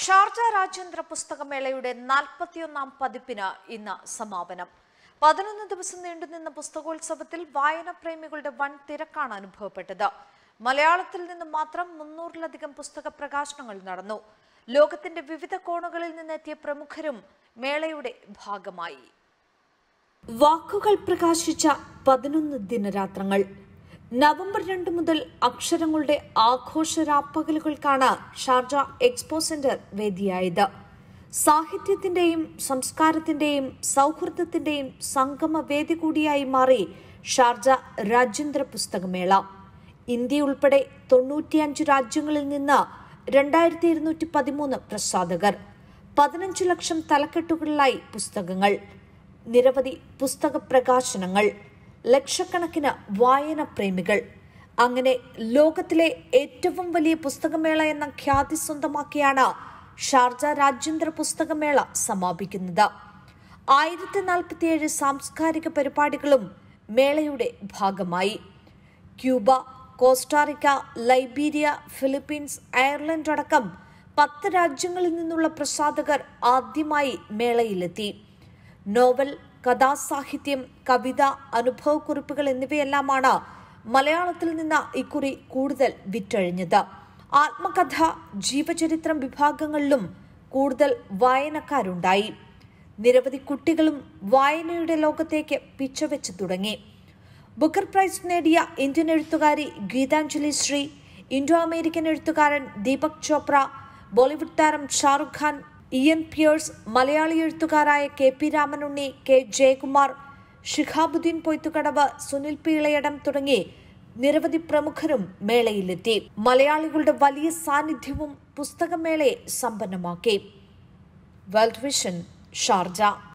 Sharjah രാജ്യാന്തര പുസ്തകമേളയുടെ നാൽപ്പത്തിയൊന്നാം പതിപ്പിന് ഇന്ന് സമാപനം പതിനൊന്ന് ദിവസം നീണ്ടുനിന്ന പുസ്തകോത്സവത്തിൽ വായനപ്രേമികളുടെ വൻ തിരക്കാണ് അനുഭവപ്പെട്ടത് മലയാളത്തിൽ നിന്ന് മാത്രം മുന്നൂറിലധികം പുസ്തക പ്രകാശനങ്ങൾ നടന്നു ലോകത്തിന്റെ വിവിധ കോണുകളിൽ നിന്നെത്തിയ പ്രമുഖരും മേളയുടെ ഭാഗമായി വാക്കുകൾ പ്രകാശിച്ച പതിനൊന്ന് ദിനരാത്രങ്ങൾ നവംബർ രണ്ട് മുതൽ അക്ഷരങ്ങളുടെ ആഘോഷരാപ്പകലുകൾക്കാണ് ഷാർജ എക്സ്പോ സെന്റർ വേദിയായത് സാഹിത്യത്തിന്റെയും സംസ്കാരത്തിന്റെയും സൗഹൃദത്തിന്റെയും സംഗമ വേദി കൂടിയായി മാറി ഷാർജ രാജ്യാന്തര പുസ്തകമേള ഇന്ത്യ ഉൾപ്പെടെ തൊണ്ണൂറ്റിയഞ്ച് രാജ്യങ്ങളിൽ നിന്ന് രണ്ടായിരത്തി ഇരുന്നൂറ്റി പതിമൂന്ന് പ്രസാധകർ പതിനഞ്ച് ലക്ഷം തലക്കെട്ടുകളിലായി പുസ്തകങ്ങൾ നിരവധി പുസ്തക പ്രകാശനങ്ങൾ ലക്ഷക്കണക്കിന് വായന പ്രേമികൾ അങ്ങനെ ലോകത്തിലെ ഏറ്റവും വലിയ പുസ്തകമേള എന്ന ഖ്യാതി സ്വന്തമാക്കിയാണ് ഷാർജ രാജ്യാന്തര പുസ്തകമേള സമാപിക്കുന്നത് ആയിരത്തി നാൽപ്പത്തിയേഴ് സാംസ്കാരിക പരിപാടികളും മേളയുടെ ഭാഗമായി Cuba Costa Rica Liberia Philippines Ireland അടക്കം പത്ത് രാജ്യങ്ങളിൽ നിന്നുള്ള പ്രസാധകർ ആദ്യമായി മേളയിലെത്തി നോവൽ കഥാസാഹിത്യം കവിത അനുഭവക്കുറിപ്പുകൾ എന്നിവയെല്ലാമാണ് മലയാളത്തിൽ നിന്ന് ഇക്കുറി കൂടുതൽ വിറ്റഴിഞ്ഞത് ആത്മകഥ ജീവചരിത്രം വിഭാഗങ്ങളിലും കൂടുതൽ വായനക്കാരുണ്ടായി നിരവധി കുട്ടികളും വായനയുടെ ലോകത്തേക്ക് പിച്ചവെച്ച് തുടങ്ങി ബുക്കർ പ്രൈസ് നേടിയ ഇന്ത്യൻ എഴുത്തുകാരി ഗീതാഞ്ജലി ശ്രീ ഇൻഡോ അമേരിക്കൻ എഴുത്തുകാരൻ ദീപക് ചോപ്ര ബോളിവുഡ് താരം ഷാറുഖ് ഖാൻ ഇയൻ പിയേഴ്സ് മലയാളി എഴുത്തുകാരായ K P Ramanunni K Jayakumar Shihabuddin Poythukadavu Sunil P Ilayidam തുടങ്ങി നിരവധി പ്രമുഖരും മേളയിലെത്തി മലയാളികളുടെ വലിയ സാന്നിധ്യവും പുസ്തകമേളയെ സമ്പന്നമാക്കി വേൾഡ് വിഷൻ ഷാർജ